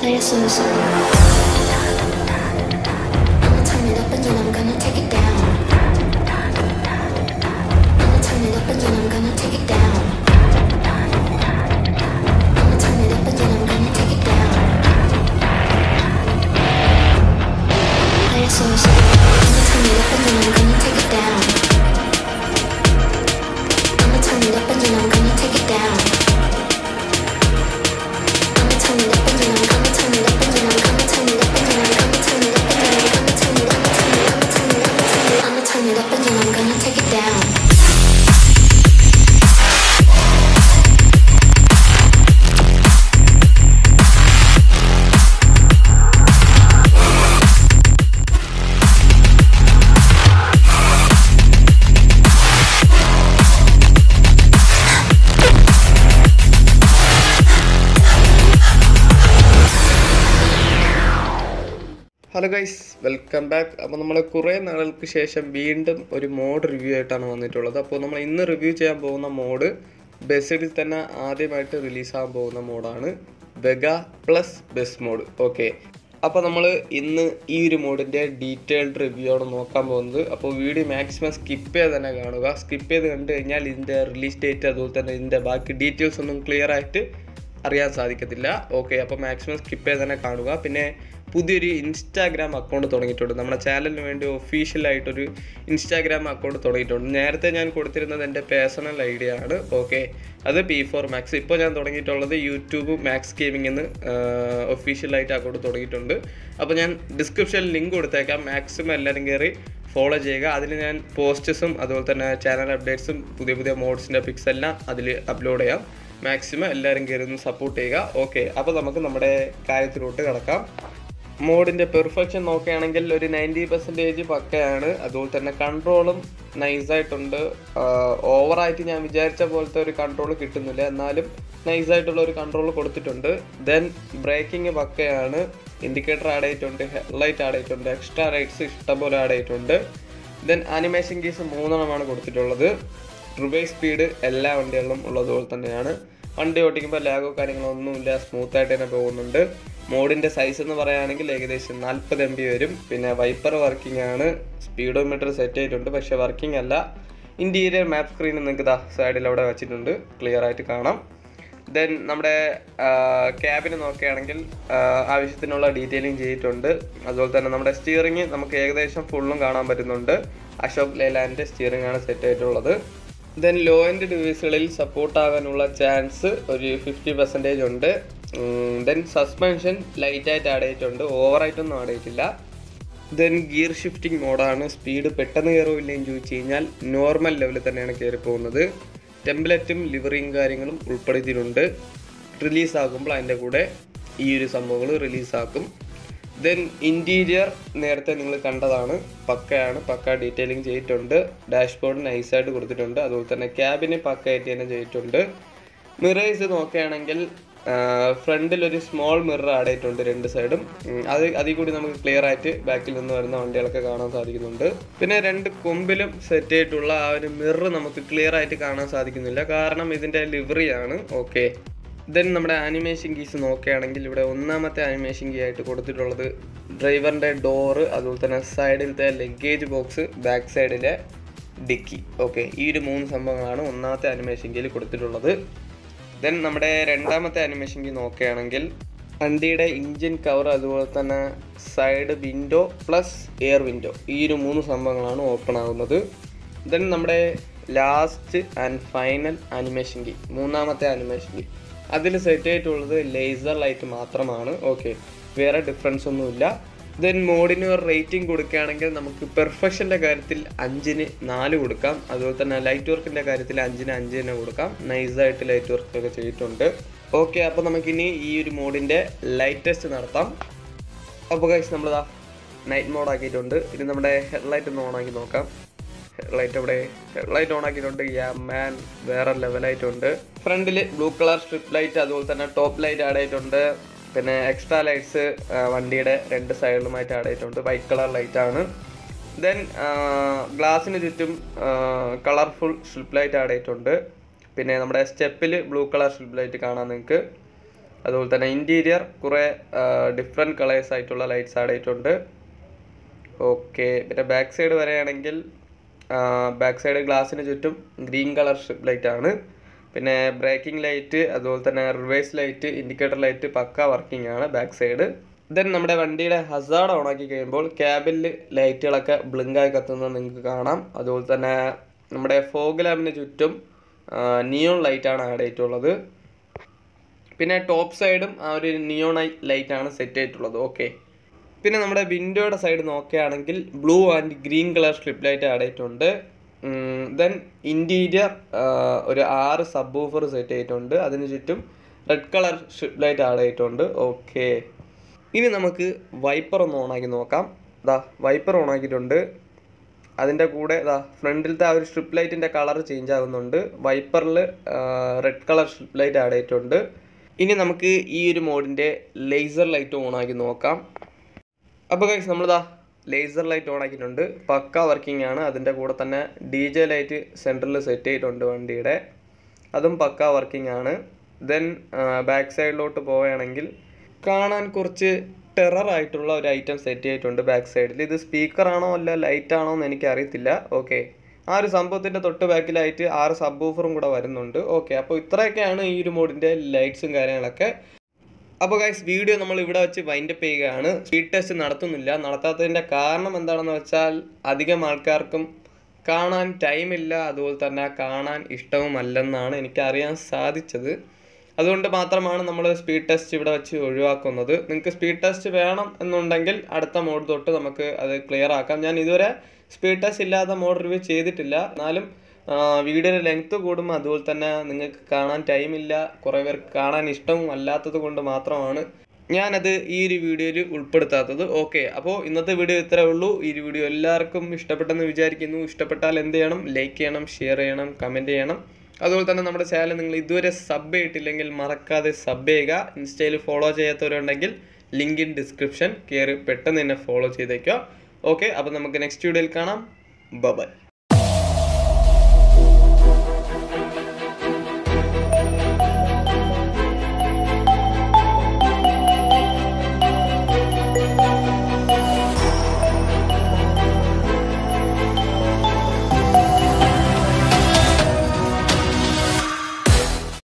Play a so-so. I'ma turn it up and then I'm gonna take it down. I'ma turn it up and then I'm gonna take it down. I'ma turn it up and then I'm gonna take it down. Play a so-so. I'ma turn it up and then I'm gonna take it down. I'ma turn it up and then I'm gonna take it down. I'ma turn it up and then I'm gonna turn it up and then I'm gonna turn it up and then I'm gonna turn it up and then I'm gonna turn it up, turn it up, turn it up, turn it. I'ma turn it up and then I'm gonna take it down. Hello guys welcome back അപ്പോൾ നമ്മൾ കുറേ നാളുകൾക്ക് ശേഷം വീണ്ടും ഒരു mode review ആയിട്ടാണ് വന്നിട്ടുള്ളത് അപ്പോൾ നമ്മൾ ഇന്ന് റിവ്യൂ ചെയ്യാൻ പോകുന്ന മോഡ് ബസ്സിൽ തന്നെ ആദ്യമായിട്ട് റിലീസാകാൻ പോകുന്ന മോഡാണ് ബെഗ പ്ലസ് ബസ് മോഡ് ഓക്കെ അപ്പോൾ നമ്മൾ ഇന്ന് ഈ ഒരു മോഡിൻ്റെ ഡീറ്റെയിൽഡ് റിവ്യൂ ആണ് നോക്കാൻ പോകുന്നത് അപ്പോൾ വീഡിയോ മാക്സിമം സ്കിപ്പ് ചെയ്ത് തന്നെ കാണുക സ്കിപ്പ് ചെയ്ത് കണ്ടു കഴിഞ്ഞാൽ ഇതിൻ്റെ റിലീസ് ഡേറ്റ് അതുപോലെ തന്നെ ഇതിൻ്റെ ബാക്കി ഡീറ്റെയിൽസ് ഒന്നും ക്ലിയർ ആയിട്ട് അറിയാൻ സാധിക്കത്തില്ല ഓക്കെ അപ്പോൾ മാക്സിമം സ്കിപ്പ് ചെയ്ത് തന്നെ കാണുക പിന്നെ പുതിയൊരു ഇൻസ്റ്റാഗ്രാം അക്കൗണ്ട് തുടങ്ങിയിട്ടുണ്ട് നമ്മുടെ ചാനലിന് വേണ്ടി ഒഫീഷ്യലായിട്ടൊരു ഇൻസ്റ്റാഗ്രാം അക്കൗണ്ട് തുടങ്ങിയിട്ടുണ്ട് നേരത്തെ ഞാൻ കൊടുത്തിരുന്നത് എൻ്റെ പേഴ്സണൽ ഐഡിയ ആണ് ഓക്കെ അത് പി ഫോർ മാക്സ് ഇപ്പോൾ ഞാൻ തുടങ്ങിയിട്ടുള്ളത് യൂട്യൂബ് മാക്സ് ഗെയിമിംഗ് എന്ന് ഒഫീഷ്യലായിട്ട് അക്കൗണ്ട് തുടങ്ങിയിട്ടുണ്ട് അപ്പോൾ ഞാൻ ഡിസ്ക്രിപ്ഷനിൽ ലിങ്ക് കൊടുത്തേക്കാം മാക്സിമം എല്ലാവരും കയറി ഫോളോ ചെയ്യുക അതിൽ ഞാൻ പോസ്റ്റസും അതുപോലെ തന്നെ ചാനൽ അപ്ഡേറ്റ്സും പുതിയ പുതിയ മോഡ്സിൻ്റെ പിക്സ് എല്ലാം അതിൽ അപ്ലോഡ് ചെയ്യാം മാക്സിമം എല്ലാവരും കയറി ഒന്ന് സപ്പോർട്ട് ചെയ്യുക ഓക്കെ അപ്പോൾ നമുക്ക് നമ്മുടെ കാര്യത്തിലോട്ട് കിടക്കാം മോഡിൻ്റെ പെർഫെക്ഷൻ നോക്കുകയാണെങ്കിൽ ഒരു നയൻറ്റി പെർസെൻറ്റേജ് പക്കയാണ് അതുപോലെ തന്നെ കൺട്രോളും നൈസായിട്ടുണ്ട് ഓവറായിട്ട് ഞാൻ വിചാരിച്ച പോലത്തെ ഒരു കൺട്രോൾ കിട്ടുന്നില്ല എന്നാലും നൈസായിട്ടുള്ള ഒരു കൺട്രോൾ കൊടുത്തിട്ടുണ്ട് ദെൻ ബ്രേക്കിംഗ് പക്കയാണ് ഇൻഡിക്കേറ്റർ ആഡ് ചെയ്തിട്ടുണ്ട് ഹെഡ്ലൈറ്റ് ആഡ് ചെയ്തിട്ടുണ്ട് എക്സ്ട്രാ ലൈറ്റ്സ് ഇഷ്ടംപോലെ ആഡ് ചെയ്തിട്ടുണ്ട് ദെൻ ആനിമേഷൻ കീസ് മൂന്നെണ്ണമാണ് കൊടുത്തിട്ടുള്ളത് റിവേഴ്സ് സ്പീഡ് എല്ലാ വണ്ടികളിലും ഉള്ളതുപോലെ തന്നെയാണ് വണ്ടി ഓടിക്കുമ്പോൾ ലാഗോ കാര്യങ്ങളോ ഒന്നുമില്ല സ്മൂത്ത് ആയിട്ട് തന്നെ പോകുന്നുണ്ട് മോഡിൻ്റെ സൈസ് എന്ന് പറയുകയാണെങ്കിൽ ഏകദേശം നാൽപ്പത് എം ബി വരും പിന്നെ വൈപ്പർ വർക്കിംഗ് ആണ് സ്പീഡോമീറ്റർ സെറ്റ് ചെയ്തിട്ടുണ്ട് പക്ഷേ വർക്കിംഗ് അല്ല ഇൻറ്റീരിയർ മാപ്പ് സ്ക്രീൻ നിങ്ങൾക്ക് ഇതാ സൈഡിൽ അവിടെ വെച്ചിട്ടുണ്ട് ക്ലിയർ ആയിട്ട് കാണാം ദെൻ നമ്മുടെ ക്യാബിന് നോക്കുകയാണെങ്കിൽ ആ, ആവശ്യത്തിനുള്ള ഡീറ്റെയിലിംഗ് ചെയ്തിട്ടുണ്ട് അതുപോലെ തന്നെ നമ്മുടെ സ്റ്റിയറിംഗ് നമുക്ക് ഏകദേശം ഫുള്ളും കാണാൻ പറ്റുന്നുണ്ട് അശോക് ലേലാൻഡിൻ്റെ സ്റ്റിയറിംഗ് ആണ് സെറ്റ് ചെയ്തിട്ടുള്ളത് ദെൻ ലോ എൻഡ് ഡിവൈസുകളിൽ സപ്പോർട്ട് ആകാനുള്ള ചാൻസ് ഒരു ഫിഫ്റ്റി പെർസെൻറ്റേജ് ഉണ്ട് ദെൻ സസ്പെൻഷൻ ലൈറ്റായിട്ട് ആഡ് ചെയ്തിട്ടുണ്ട് ഓവറായിട്ടൊന്നും ആഡ് ചെയ്തിട്ടില്ല ദെൻ ഗിയർ ഷിഫ്റ്റിംഗ് മോഡാണ് സ്പീഡ് പെട്ടെന്ന് കയറുമില്ലെന്ന് ചോദിച്ചു കഴിഞ്ഞാൽ നോർമൽ ലെവലിൽ തന്നെയാണ് കയറി പോകുന്നത് ടെംപ്ലറ്റും ലിവറിയും കാര്യങ്ങളും ഉൾപ്പെടുത്തിയിട്ടുണ്ട് റിലീസാക്കുമ്പോൾ അതിൻ്റെ കൂടെ ഈ ഒരു സംഭവങ്ങൾ റിലീസാക്കും ദെൻ ഇൻറ്റീരിയർ നേരത്തെ നിങ്ങൾ കണ്ടതാണ് പക്കയാണ് പക്ക ഡീറ്റെയിലിംഗ് ചെയ്തിട്ടുണ്ട് ഡാഷ്ബോർഡ് നൈസായിട്ട് കൊടുത്തിട്ടുണ്ട് അതുപോലെ തന്നെ ക്യാബിന് പക്കയായിട്ട് തന്നെ ചെയ്തിട്ടുണ്ട് മിറേഴ്സ് നോക്കുകയാണെങ്കിൽ ഫ്രണ്ടിൽ ഒരു സ്മോൾ മിറർ ആഡ് ചെയ്തിട്ടുണ്ട് രണ്ട് സൈഡും ഉം, അത് അതിൽ കൂടി നമുക്ക് ക്ലിയർ ആയിട്ട് ബാക്കിൽ നിന്ന് വരുന്ന വണ്ടികളൊക്കെ കാണാൻ സാധിക്കുന്നുണ്ട് പിന്നെ രണ്ട് കൊമ്പിലും സെറ്റ് ചെയ്തിട്ടുള്ള ആ ഒരു മിറർ നമുക്ക് ക്ലിയർ ആയിട്ട് കാണാൻ സാധിക്കുന്നില്ല കാരണം ഇതിൻ്റെ ലിവറിയാണ് ഓക്കെ ദെൻ നമ്മുടെ ആനിമേഷൻ കീസ് നോക്കുകയാണെങ്കിൽ ഇവിടെ ഒന്നാമത്തെ ആനിമേഷൻ കീ ആയിട്ട് കൊടുത്തിട്ടുള്ളത് ഡ്രൈവറിൻ്റെ ഡോറ് അതുപോലെ തന്നെ സൈഡിലത്തെ ലഗേജ് ബോക്സ് ബാക്ക് സൈഡിലെ ഡിക്കി ഓക്കെ ഈ ഒരു മൂന്ന് സംഭവങ്ങളാണ് ഒന്നാമത്തെ ആനിമേഷൻ കീയിൽ കൊടുത്തിട്ടുള്ളത് ദെൻ നമ്മുടെ രണ്ടാമത്തെ ആനിമേഷൻ കീ നോക്കുകയാണെങ്കിൽ വണ്ടിയുടെ ഇഞ്ചിൻ കവർ അതുപോലെ തന്നെ side window plus air window ഈ ഒരു മൂന്ന് സംഭവങ്ങളാണ് ഓപ്പൺ ആകുന്നത് ദെൻ നമ്മുടെ last and final animation key മൂന്നാമത്തെ ആനിമേഷൻ കീ അതിൽ സെറ്റ് ചെയ്തിട്ടുള്ളത് ലേസർ ലൈറ്റ് മാത്രമാണ് ഓക്കെ വേറെ ഡിഫറൻസ് ഒന്നുമില്ല ദെൻ മോഡിന് ഒരു റേറ്റിംഗ് കൊടുക്കുകയാണെങ്കിൽ നമുക്ക് പെർഫെക്ഷൻ്റെ കാര്യത്തിൽ അഞ്ചിന് നാല് കൊടുക്കാം അതുപോലെ തന്നെ ലൈറ്റ് വർക്കിൻ്റെ കാര്യത്തിൽ അഞ്ചിന് അഞ്ച് തന്നെ കൊടുക്കാം നൈസായിട്ട് ലൈറ്റ് വർക്ക് ഒക്കെ ചെയ്തിട്ടുണ്ട് ഓക്കെ അപ്പോൾ നമുക്കിനി ഈ ഒരു മോഡിൻ്റെ ലൈറ്റ് ടെസ്റ്റ് നടത്താം അപ്പോൾ കഴിച്ച് നമ്മളിതാ നൈറ്റ് മോഡ് ആക്കിയിട്ടുണ്ട് ഇനി നമ്മുടെ ഹെഡ്ലൈറ്റ് ഒന്ന് ഓൺ ആക്കി നോക്കാം ഹെഡ്ലൈറ്റ് ഇവിടെ ഹെഡ്ലൈറ്റ് ഓൺ ആക്കിയിട്ടുണ്ട് യാ മാൻ വേറെ ലെവലായിട്ടുണ്ട് ഫ്രണ്ടിൽ ബ്ലൂ കളർ സ്ട്രിപ്പ് ലൈറ്റ് അതുപോലെ തന്നെ ടോപ്പ് ലൈറ്റ് ആഡ് ആയിട്ടുണ്ട് പിന്നെ എക്സ്ട്രാ ലൈറ്റ്സ് വണ്ടിയുടെ രണ്ട് സൈഡിലുമായിട്ട് ആഡ് ആയിട്ടുണ്ട് വൈറ്റ് കളർ ലൈറ്റ് ആണ് ദെൻ ഗ്ലാസ്സിന് ചുറ്റും കളർഫുൾ സ്ട്രിപ്പ് ലൈറ്റ് ആഡ് ആയിട്ടുണ്ട് പിന്നെ നമ്മുടെ സ്റ്റെപ്പിൽ ബ്ലൂ കളർ സ്ട്രിപ്പ് ലൈറ്റ് കാണാം നിങ്ങൾക്ക് അതുപോലെ തന്നെ ഇൻറ്റീരിയർ കുറേ ഡിഫറെൻറ്റ് കളേഴ്സ് ആയിട്ടുള്ള ലൈറ്റ്സ് ആഡ് ചെയ്തിട്ടുണ്ട് ഓക്കെ പിന്നെ ബാക്ക് സൈഡ് വരെയാണെങ്കിൽ ബാക്ക് സൈഡ് ഗ്ലാസ്സിന് ചുറ്റും ഗ്രീൻ കളർ സ്ട്രിപ്പ് ലൈറ്റ് ആണ് പിന്നെ ബ്രേക്കിംഗ് ലൈറ്റ് അതുപോലെ തന്നെ റിവേഴ്സ് ലൈറ്റ് ഇൻഡിക്കേറ്റർ ലൈറ്റ് പക്ക വർക്കിംഗ് ആണ് ബാക്ക് സൈഡ് ദെൻ നമ്മുടെ വണ്ടിയുടെ ഹസാർഡ് ഓൺ ആക്കി കഴിയുമ്പോൾ ക്യാബിൽ ലൈറ്റുകളൊക്കെ ബ്ലിങ്കായി കത്തുന്നത് നിങ്ങൾക്ക് കാണാം അതുപോലെ തന്നെ നമ്മുടെ ഫോഗ് ലാമ്പിന് ചുറ്റും നിയോൺ ലൈറ്റാണ് ആഡ് ചെയ്തിട്ടുള്ളത് പിന്നെ ടോപ്പ് സൈഡും ആ ഒരു നിയോൺ ലൈറ്റ് ആണ് സെറ്റ് ചെയ്തിട്ടുള്ളത് ഓക്കെ പിന്നെ നമ്മുടെ വിൻഡോയുടെ സൈഡ് നോക്കുകയാണെങ്കിൽ blue and green colour strip light add ചെയ്തിട്ടുണ്ട് ദെൻ ഇൻറ്റീരിയർ ഒരു ആറ് സബ് ഓഫർ സെറ്റ് ചെയ്തിട്ടുണ്ട് അതിന് ചുറ്റും red colour strip light add ചെയ്തിട്ടുണ്ട് ഓക്കെ ഇനി നമുക്ക് വൈപ്പർ ഒന്ന് ഓണാക്കി നോക്കാം ദാ വൈപ്പർ ഓണാക്കിയിട്ടുണ്ട് അതിൻ്റെ കൂടെ ഇതാ ഫ്രണ്ടിലത്തെ ആ ഒരു സ്ട്രിപ്പ് ലൈറ്റിൻ്റെ കളർ ചേഞ്ച് ആകുന്നുണ്ട് വൈപ്പറിൽ red colour strip light add ചെയ്തിട്ടുണ്ട് ഇനി നമുക്ക് ഈ ഒരു മോഡിൻ്റെ ലേസർ ലൈറ്റ് ഓൺ ആക്കി നോക്കാം അപ്പോൾ കഴിച്ച് നമ്മളിതാ ലേസർ ലൈറ്റ് ഓൺ ആക്കിയിട്ടുണ്ട് പക്ക വർക്കിംഗ് ആണ് അതിൻ്റെ കൂടെ തന്നെ ഡി ജെ ലൈറ്റ് സെൻറ്ററിൽ സെറ്റ് ചെയ്തിട്ടുണ്ട് വണ്ടിയുടെ അതും പക്ക വർക്കിംഗ് ആണ് ദെൻ ബാക്ക് സൈഡിലോട്ട് പോവുകയാണെങ്കിൽ കാണാൻ കുറച്ച് ടെറർ ആയിട്ടുള്ള ഒരു ഐറ്റം സെറ്റ് ചെയ്തിട്ടുണ്ട് ബാക്ക് സൈഡിൽ ഇത് സ്പീക്കർ ആണോ അല്ല ലൈറ്റ് ആണോ എന്ന് എനിക്ക് അറിയത്തില്ല ഓക്കെ ആ ഒരു സംഭവത്തിൻ്റെ തൊട്ട് ബാക്കിലായിട്ട് ആറ് സബ് ഓഫറും കൂടെ വരുന്നുണ്ട് ഓക്കെ അപ്പോൾ ഇത്രയൊക്കെയാണ് ഈ ഒരു മോഡിൻ്റെ ലൈറ്റ്സും കാര്യങ്ങളൊക്കെ അപ്പോൾ ഗൈസ് വീഡിയോ നമ്മൾ ഇവിടെ വെച്ച് വൈൻഡപ്പ് ചെയ്യുകയാണ് സ്പീഡ് ടെസ്റ്റ് നടത്തുന്നില്ല നടത്താത്തതിൻ്റെ കാരണം എന്താണെന്ന് വെച്ചാൽ അധികം ആൾക്കാർക്കും കാണാൻ ടൈമില്ല അതുപോലെ തന്നെ കാണാൻ ഇഷ്ടവുമല്ലെന്നാണ് എനിക്ക് അറിയാൻ സാധിച്ചത് അതുകൊണ്ട് മാത്രമാണ് നമ്മൾ സ്പീഡ് ടെസ്റ്റ് ഇവിടെ വെച്ച് ഒഴിവാക്കുന്നത് നിങ്ങൾക്ക് സ്പീഡ് ടെസ്റ്റ് വേണം എന്നുണ്ടെങ്കിൽ അടുത്ത മോഡ് തൊട്ട് നമുക്ക് അത് ക്ലിയർ ആക്കാം ഞാൻ ഇതുവരെ സ്പീഡ് ടെസ്റ്റ് ഇല്ലാത്ത മോഡ് റിവ്യൂ ചെയ്തിട്ടില്ല എന്നാലും വീഡിയോയുടെ ലെങ്ത് കൂടുമ്പോൾ അതുപോലെ തന്നെ നിങ്ങൾക്ക് കാണാൻ ടൈമില്ല കുറേ പേർക്ക് കാണാൻ ഇഷ്ടവും അല്ലാത്തത് കൊണ്ട് മാത്രമാണ് ഞാനത് ഈ ഒരു വീഡിയോയിൽ ഉൾപ്പെടുത്താത്തത് ഓക്കെ അപ്പോൾ ഇന്നത്തെ വീഡിയോ ഇത്രേ ഉള്ളൂ ഈ ഒരു വീഡിയോ എല്ലാവർക്കും ഇഷ്ടപ്പെട്ടെന്ന് വിചാരിക്കുന്നു ഇഷ്ടപ്പെട്ടാൽ എന്ത് ചെയ്യണം ലൈക്ക് ചെയ്യണം ഷെയർ ചെയ്യണം കമൻറ്റ് ചെയ്യണം അതുപോലെ തന്നെ നമ്മുടെ ചാനൽ നിങ്ങൾ ഇതുവരെ സബ് ചെയ്തിട്ടില്ലെങ്കിൽ മറക്കാതെ സബ് ചെയ്യുക ഇൻസ്റ്റയിൽ ഫോളോ ചെയ്യാത്തവരുണ്ടെങ്കിൽ ലിങ്ക് ഇൻ ഡിസ്ക്രിപ്ഷൻ കയറി പെട്ടെന്ന് തന്നെ ഫോളോ ചെയ്തേക്കുക ഓക്കെ അപ്പോൾ നമുക്ക് നെക്സ്റ്റ് വീഡിയോയിൽ കാണാം ബൈ